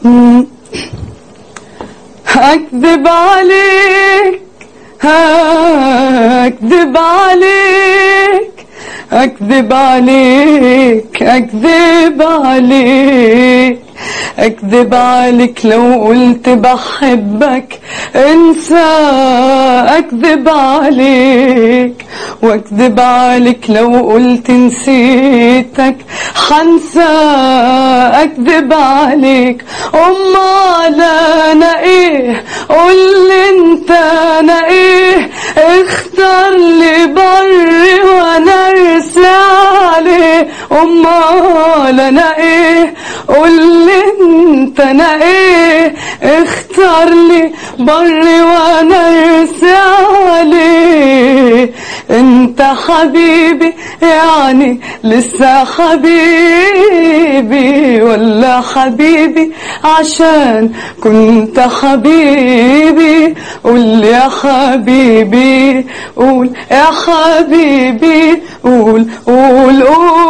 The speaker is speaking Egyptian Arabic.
أكذب عليك أكذب عليك أكذب عليك أكذب عليك أكذب عليك لو قلت بحبك انسى أكذب عليك واكذب عليك لو قلت نسيتك حنسى أكذب عليك أمال أنا إيه قول انت أنا إيه اختار لي بر وانا ارسى عليه امال انا ايه قول لي انت انا ايه اختار لي بر وانا ارسى عليه انت حبيبي يعني لسه حبيبي ولا حبيبي عشان كنت حبيبي قول يا حبيبي قول يا حبيبي قول قول قول